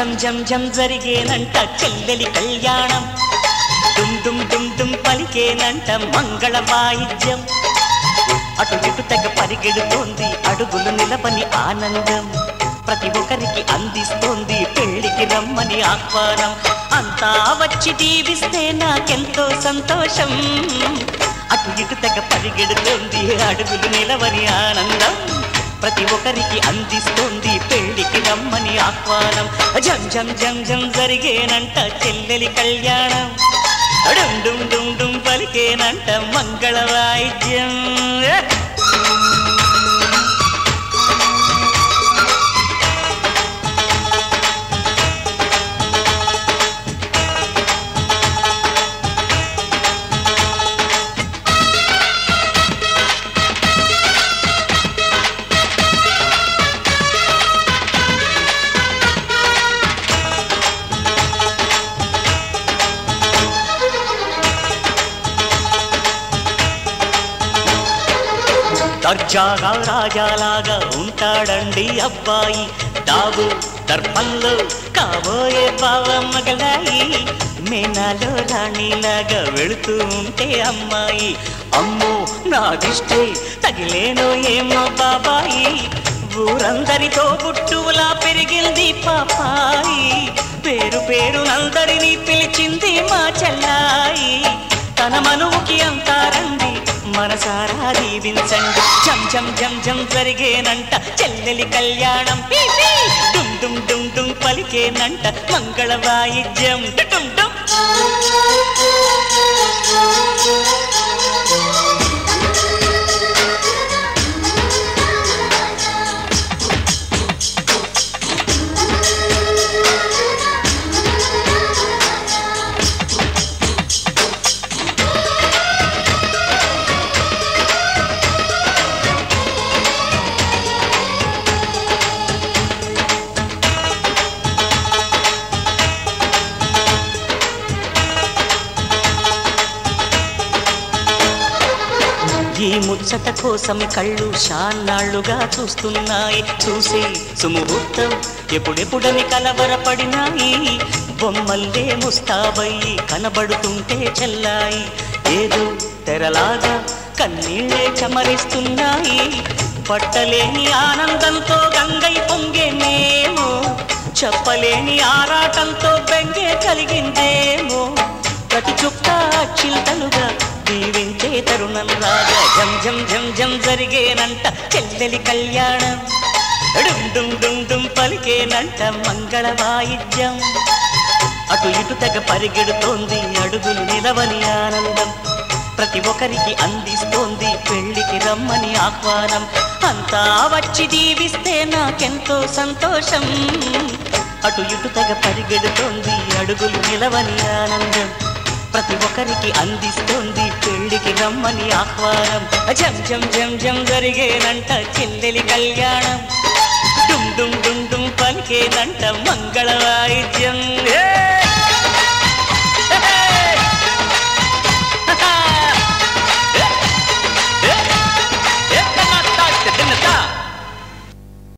జం జం జం జరిగేనంట చెల్లెలి కళ్యాణం డుమ్ డుమ్ డుమ్ డుమ్ పలికేనంట మంగళ వాయిద్యం అటు ఇటు తెగ పరిగెడుతోంది అడుగులు నిలబని ఆనందం ప్రతి ఒక్కరికి అందిస్తోంది పెళ్లికి రమ్మని ఆహ్వానం అంతా వచ్చి దీవిస్తే నాకెంతో సంతోషం అటు ఇటు తెగ పరిగెడుతోంది అడుగులు నిలవని ఆనందం ప్రతి ఒక్కరికి అందిస్తోంది పెళ్లికి రమ్మని ఆహ్వానం జం జం జం జం జరిగేనంట చెల్లెలి కళ్యాణం డుమ్ డుమ్ డుమ్ డుమ్ పలికేనంట మంగళ వాయిద్యం దర్జాగా రాజాలాగా ఉంటాడండి అబ్బాయి డాబు దర్పంలో కాబోయే బావ మగలాయి మేనాలో రాణిలాగా వెళుతూ ఉంటే అమ్మాయి అమ్మో నా దిష్టి తగిలేనో ఏమో బాబాయి ఊరందరితో పుట్టులా పెరిగింది పాపాయి పేరు పేరు నందరినీ పిలిచింది మా చెల్లాయి తన మనువుకి అంతారండి మనసారా దీవించండి జం జం జం జం జరిగేనంట చెల్లెలి కళ్యాణం పీ, పీ. డుమ్ డుమ్ డుమ్ డుమ్ పలికేనంట మంగళ వాయిద్యం డుమ్ డుమ్ ఈ ముచ్చట కోసం కళ్ళు షాన్నాళ్ళుగా చూస్తున్నాయి చూసి సుముహూర్తం ఎప్పుడెప్పుడని కలవరపడినాయి బొమ్మల్లే ముస్తాబయ్యి కనబడుతుంటే చెల్లాయి ఏదో తెరలాగా కన్నీళ్ళే చమరిస్తున్నాయి పట్టలేని ఆనందంతో గంగై పొంగేనేమో చెప్పలేని ఆరాటంతో బెంగే కలిగిందేమో ప్రతి చుక్క చిల్తలుగా దీవించే తరుణం రాగా జం జం జం జం జరిగేనంట చెల్లెలి కళ్యాణం డుమ్ డుమ్ డుమ్ డుమ్ పలికేనంట మంగళ వాయిద్యం అటు ఇటు తెగ పరిగెడుతోంది అడుగులు నిలవని ఆనందం ప్రతి ఒక్కరికి అందిస్తోంది పెళ్లికి రమ్మని ఆహ్వానం అంతా వచ్చి దీవిస్తే నాకెంతో సంతోషం అటు ఇటు తెగ పరిగెడుతోంది అడుగులు నిలవని ఆనందం ప్రతి ఒక్కరికి అందిస్తోంది పెళ్లికి రమ్మని ఆహ్వానం జం జం జం జం జరిగేనంట చెల్లెలి కళ్యాణం డుమ్ డుమ్ డుమ్ డుమ్ పలికేనంట మంగళ వాయిద్యం ఏ